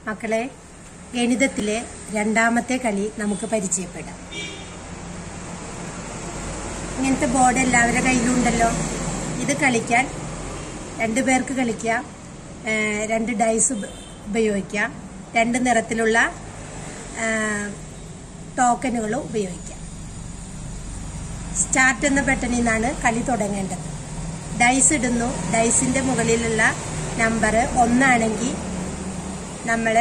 മക്കളെ ഗണിതത്തിലെ രണ്ടാമത്തെ കളി നമുക്ക് പരിചയപ്പെടാം ഇങ്ങനത്തെ ബോർഡ് എല്ലാവരുടെ കയ്യിലുണ്ടല്ലോ ഇത് കളിക്കാൻ രണ്ട് പേർക്ക് കളിക്കാം ഏഹ് രണ്ട് ഡൈസ് ഉപ- ഉപയോഗിക്കാം രണ്ട് നിറത്തിലുള്ള ടോക്കനുകൾ ഉപയോഗിക്കാം സ്റ്റാർട്ട് എന്ന ബട്ടണിൽ നിന്നാണ് കളി തുടങ്ങേണ്ടത് ഡൈസ് ഇടുന്നു ഡൈസിന്റെ മുകളിലുള്ള നമ്പർ ഒന്നാണെങ്കിൽ നമ്മൾ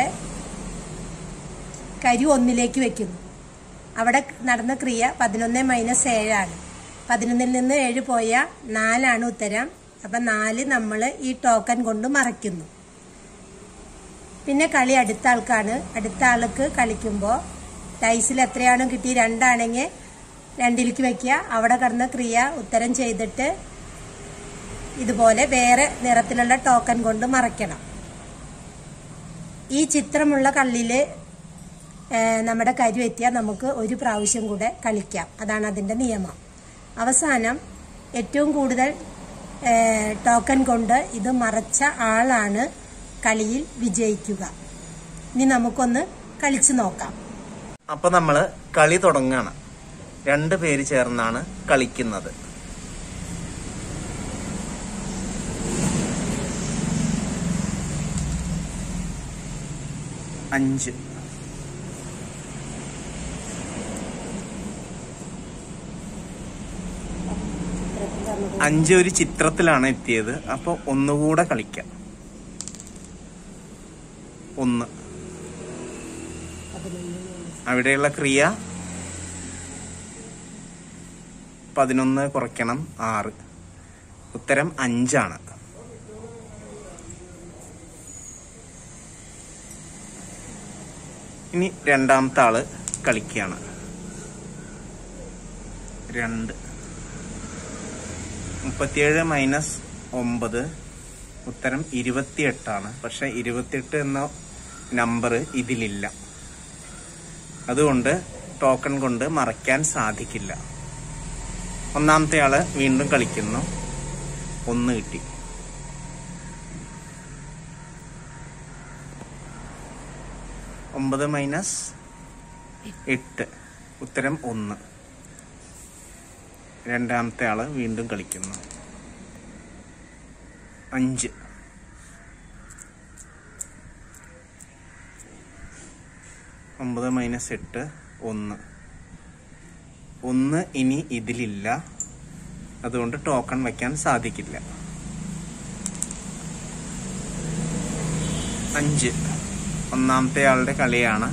കരു ഒന്നിലേക്ക് വെക്കുന്നു അവിടെ നടന്ന ക്രിയ പതിനൊന്ന് മൈനസ് ഏഴാണ് പതിനൊന്നിൽ നിന്ന് ഏഴ് പോയാൽ നാലാണ് ഉത്തരം അപ്പം നാല് നമ്മൾ ഈ ടോക്കൺ കൊണ്ട് മറയ്ക്കുന്നു പിന്നെ കളി അടുത്ത ആൾക്കാണ് അടുത്ത ആൾക്ക് കളിക്കുമ്പോൾ ഡൈസിൽ എത്രയാണോ കിട്ടി രണ്ടാണെങ്കിൽ രണ്ടിലേക്ക് വെക്കുക അവിടെ കടന്ന ക്രിയ ഉത്തരം ചെയ്തിട്ട് ഇതുപോലെ വേറെ നിറത്തിലുള്ള ടോക്കൺ കൊണ്ട് മറയ്ക്കണം ഈ ചിത്രമുള്ള കള്ളില് ഏഹ്, നമ്മുടെ കരു എത്തിയാൽ നമുക്ക് ഒരു പ്രാവശ്യം കൂടെ കളിക്കാം അതാണ് അതിന്റെ നിയമം അവസാനം ഏറ്റവും കൂടുതൽ ഏഹ്, ടോക്കൺ കൊണ്ട് ഇത് മറച്ച ആളാണ് കളിയിൽ വിജയിക്കുക ഇനി നമുക്കൊന്ന് കളിച്ചു നോക്കാം അപ്പൊ നമ്മള് കളി തുടങ്ങാണ് രണ്ട് പേര് ചേർന്നാണ് കളിക്കുന്നത് അഞ്ച് അഞ്ച് ഒരു ചിത്രത്തിലാണ് എത്തിയത് അപ്പൊ ഒന്നുകൂടെ കളിക്കാം ഒന്ന് അവിടെയുള്ള ക്രിയ പതിനൊന്ന് കുറയ്ക്കണം ആറ് ഉത്തരം അഞ്ചാണ് ഇനി രണ്ടാമത്തെ ആള് കളിക്കുകയാണ് രണ്ട് മുപ്പത്തിയേഴ് മൈനസ് ഒമ്പത് ഉത്തരം ഇരുപത്തിയെട്ടാണ് പക്ഷെ ഇരുപത്തിയെട്ട് എന്ന നമ്പർ ഇതിലില്ല അതുകൊണ്ട് ടോക്കൺ കൊണ്ട് മറയ്ക്കാൻ സാധിക്കില്ല ഒന്നാമത്തെ ആള് വീണ്ടും കളിക്കുന്നു ഒന്ന് കിട്ടി ഒമ്പത് മൈനസ് എട്ട് ഉത്തരം ഒന്ന് രണ്ടാമത്തെ ആള് വീണ്ടും കളിക്കുന്നു അഞ്ച് ഒമ്പത് മൈനസ് എട്ട് ഒന്ന് ഒന്ന് ഇനി ഇതിലില്ല അതുകൊണ്ട് ടോക്കൺ വയ്ക്കാൻ സാധിക്കില്ല അഞ്ച് ഒന്നാമത്തെ ആളുടെ കളിയാണ്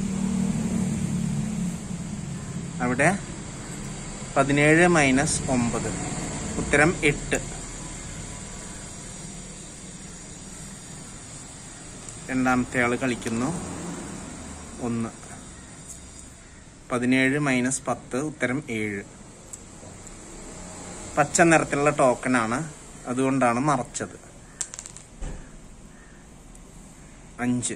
അവിടെ പതിനേഴ് മൈനസ് ഒമ്പത് ഉത്തരം എട്ട് രണ്ടാമത്തെ ആള് കളിക്കുന്നു ഒന്ന് പതിനേഴ് മൈനസ് പത്ത് ഉത്തരം ഏഴ് പച്ച നിറത്തിലുള്ള ടോക്കനാണ് അതുകൊണ്ടാണ് മറച്ചത് അഞ്ച്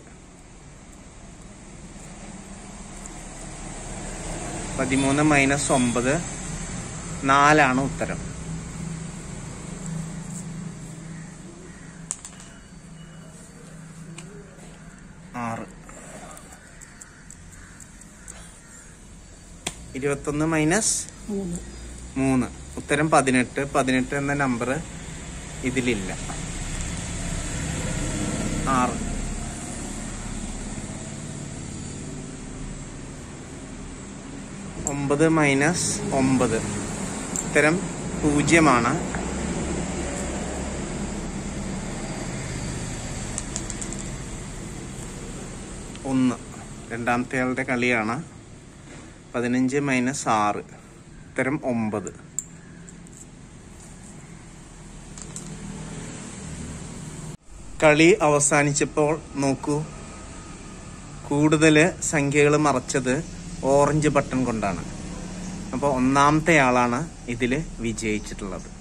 പതിമൂന്ന് മൈനസ് ഒമ്പത് നാലാണ് ഉത്തരം ആറ് ഇരുപത്തൊന്ന് മൈനസ് മൂന്ന് മൂന്ന് ഉത്തരം പതിനെട്ട് പതിനെട്ട് എന്ന നമ്പർ ഇതിലില്ല ആറ് ഒമ്പത് മൈനസ് ഒമ്പത് ഉത്തരം പൂജ്യമാണ് ഒന്ന് രണ്ടാമത്തെ ആളുടെ കളിയാണ് പതിനഞ്ച് മൈനസ് ആറ് ഉത്തരം ഒമ്പത് കളി അവസാനിച്ചപ്പോൾ നോക്കൂ കൂടുതൽ സംഖ്യകൾ മറച്ചത് ഓറഞ്ച് ബട്ടൺ കൊണ്ടാണ് അപ്പോൾ ഒന്നാമത്തെ ആളാണ് ഇതിൽ വിജയിച്ചിട്ടുള്ളത്